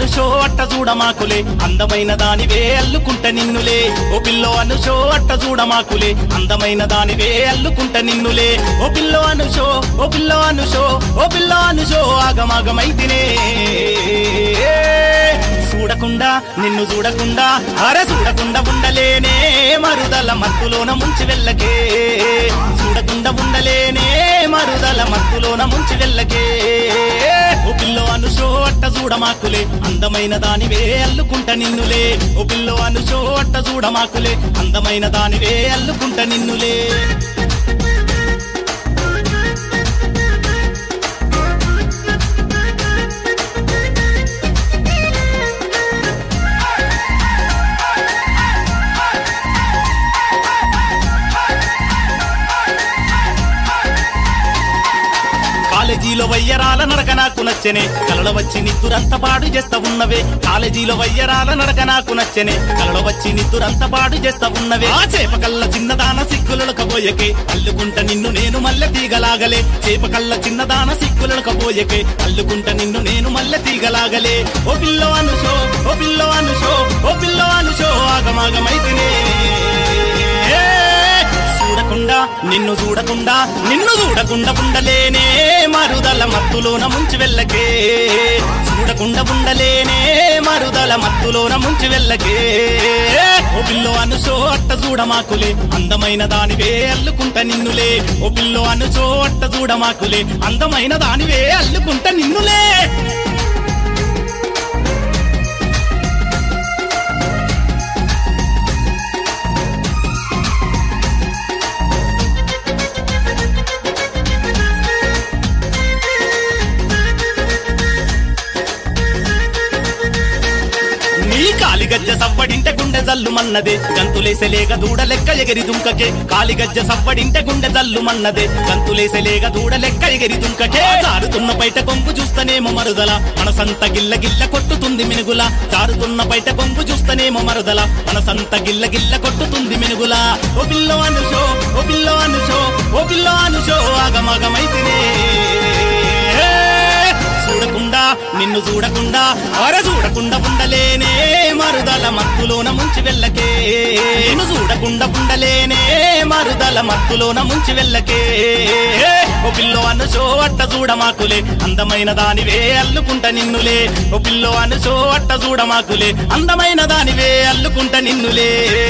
అనుషో అట్ట చూడమాకులే అందమైన దానివే అల్లుకుంట నిన్నులే ఓ పిల్లో అనుషో అట్ట చూడమాకులే అందమైన దానివే అల్లుకుంట నిన్నులే ఓ పిల్లో అనుషో ఓ పిల్లో అనుషో ఓ పిల్లో అనుషో ఆగమాగమైతినే చూడకుండా నిన్ను చూడకుండా అరే చూడకుండా ఉండలేనే మరుదల మత్తులోన ముంచి వెళ్ళకే చూడకుండా ఉండలేనే మరుదల మత్తులోన ముంచి వెళ్ళకే ఓ పిల్లో అనుషో అట్ట చూడమాకులే అందమైన దానివే అల్లుకుంట నిన్నులే ఓ పిల్లో అనుషో అట్ట చూడమాకులే అందమైన దానివే అల్లుకుంట నిన్నులే కాలేజీలో వయ్యరాల నడక నాకు నచ్చనే కలల వచ్చి నిద్దురంత పాడు చేస్తా ఉన్నవే కాలేజీలో వయ్యరాల నడక నాకు నచ్చనే కలల వచ్చి నిద్దురంత పాడు చేస్తా ఉన్నవే ఆ చేప కళ్ళ చిన్నదాన సిక్కులకపోయకే అల్లుకుంట నిన్ను నేను మల్లె తీగలాగలే చేప కళ్ళ చిన్నదాన సిక్కులకపోయకే అల్లుకుంట నిన్ను నేను మల్లె తీగలాగలే ఓ పిల్లో అనుషో ఓ పిల్లో అనుషో ఓ పిల్లో అనుషో ఆగమాగమైతేనే చూడకుండా నిన్ను చూడకుండా నిన్ను చూడకుండా ఉండలేనే మరుదల మత్తులోన ముంచి వెళ్ళకే చూడకుండా ఉండలేనే మరుదల మత్తులోన ముంచి వెళ్ళకే ఓ పిల్లో అనుసో అట్ట చూడమాకులే అందమైన దానివే అల్లుకుంట నిన్నులే ఓ పిల్లో అనుసో అట్ట చూడమాకులే అందమైన దానివే అల్లుకుంట నిన్నులే నీ కాలిగజ్జ సవ్వడింటే గుండె జల్లు మన్నదే గంతులేసలేక దూడ లెక్క ఎగిరి దుంకకే కాలిగజ్జ సవ్వడింటే గుండె జల్లు మన్నదే గంతులేసలేక దూడ లెక్క ఎగిరి దుంకకే జారుతున్న బయట కొంపు చూస్తనేమో మరుదల మనసంత గిల్ల గిల్ల కొట్టుతుంది మినుగుల జారుతున్న బయట కొంపు చూస్తనేమో మరుదల మనసంత గిల్ల గిల్ల కొట్టుతుంది మినుగుల ఓ పిల్లో అనుషో ఓ పిల్లో అనుషో ఓ పిల్లో అనుషో ఆగమగమైతినే చూడకుండా నిన్ను చూడకుండా అర చూడకుండా ఉండలేనే మరుదల మత్తులోన ముంచి వెళ్ళకే నిన్ను చూడకుండా ఉండలేనే మరుదల మత్తులోన ముంచి వెళ్ళకే ఓ పిల్లో అనుసో అట్ట చూడమాకులే అందమైన దానివే అల్లుకుంట నిన్నులే ఓ పిల్లో అనుసో అట్ట చూడమాకులే అందమైన దానివే అల్లుకుంట నిన్నులే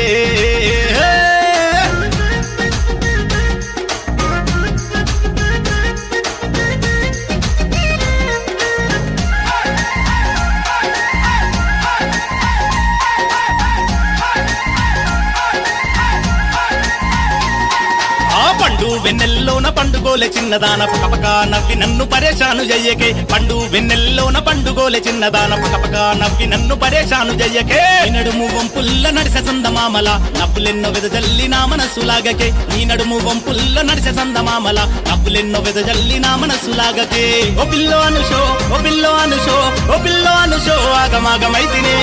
ఆ పండు వెన్నెల్లోన పండుగోలే చిన్నదాన పకపక నవ్వి నన్ను పరేషాను జయ్యకే పండు వెన్నెల్లోన పండుగోలే చిన్నదాన పకపక నవ్వి నన్ను పరేషాను జయ్యకే నడుము వంపుల్ల నడిసె సందమామల నవ్వులెన్నో వెదజల్లి నా మనసులాగకే నీ నడుము వంపుల్ల నడిసె సందమామల నవ్వులెన్నో వెదజల్లి నా మనసులాగకే ఓ పిల్లో అనుషో ఓ పిల్లో అనుషో ఓ పిల్లో అనుషో ఆగమాగమైతినే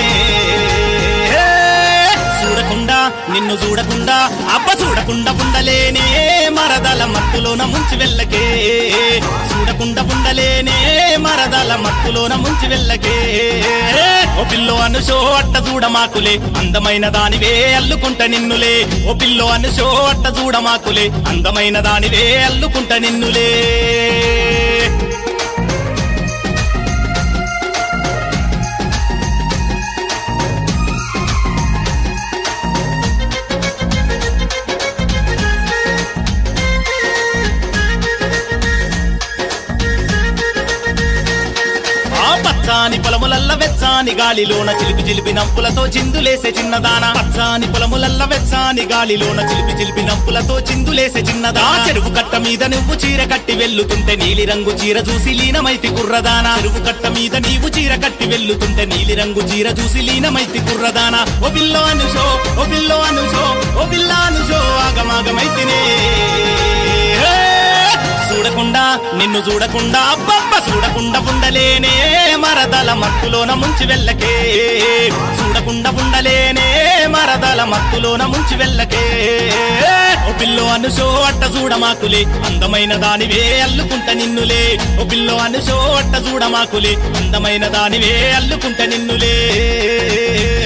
చూడకుండా నిన్ను చూడకుండా అబ్బ చూడకుండా ఉండలేనే మరదల మత్తులోన ముంచి వెళ్ళకే చూడకుండా ఉండలేనే మరదల మత్తులోన ముంచి వెళ్ళకే ఓ పిల్లో అనుషో అట్ట చూడమాకులే అందమైన దానివే అల్లుకుంట నిన్నులే ఓ పిల్లో అనుషో అట్ట చూడమాకులే అందమైన దానివే అల్లుకుంట నిన్నులే ఆ పచ్చాని పొలములల్ల వెచ్చాని గాలిలోన చిలిపి చిలిపి నవ్వులతో చిందులేసే చిన్నదాన పచ్చాని పొలములల్ల వెచ్చాని గాలిలోన చిలిపి చిలిపి నవ్వులతో చిందులేసే చిన్నదా చెరువు కట్ట మీద నువ్వు చీర కట్టి వెళ్లుతుంటే నీలి రంగు చీర చూసి లీనమైతి కుర్రదాన చెరువు కట్ట మీద నీవు చీర కట్టి వెళ్లుతుంటే నీలి రంగు చీర చూసి లీనమైతి కుర్రదాన ఓ పిల్లో అనుషో ఓ పిల్లో అనుషో ఓ పిల్ల అనుషో ఆగమాగమైతినే చూడకుండా నిన్ను చూడకుండా అబ్బబ్బ చూడకుండా ఉండలేనే మరదల మత్తులోన ముంచి వెళ్ళకే చూడ ముట్టకుండా ఉండలేనే మరదల మత్తులోన ముంచి వెళ్ళకే ఓ పిల్లో అనుసో అట్ట చూడమాకులే అందమైన దానివే అల్లుకుంట నిన్నులే ఓ పిల్లో అనుసో అట్ట చూడమాకులే అందమైన దానివే అల్లుకుంట నిన్నులే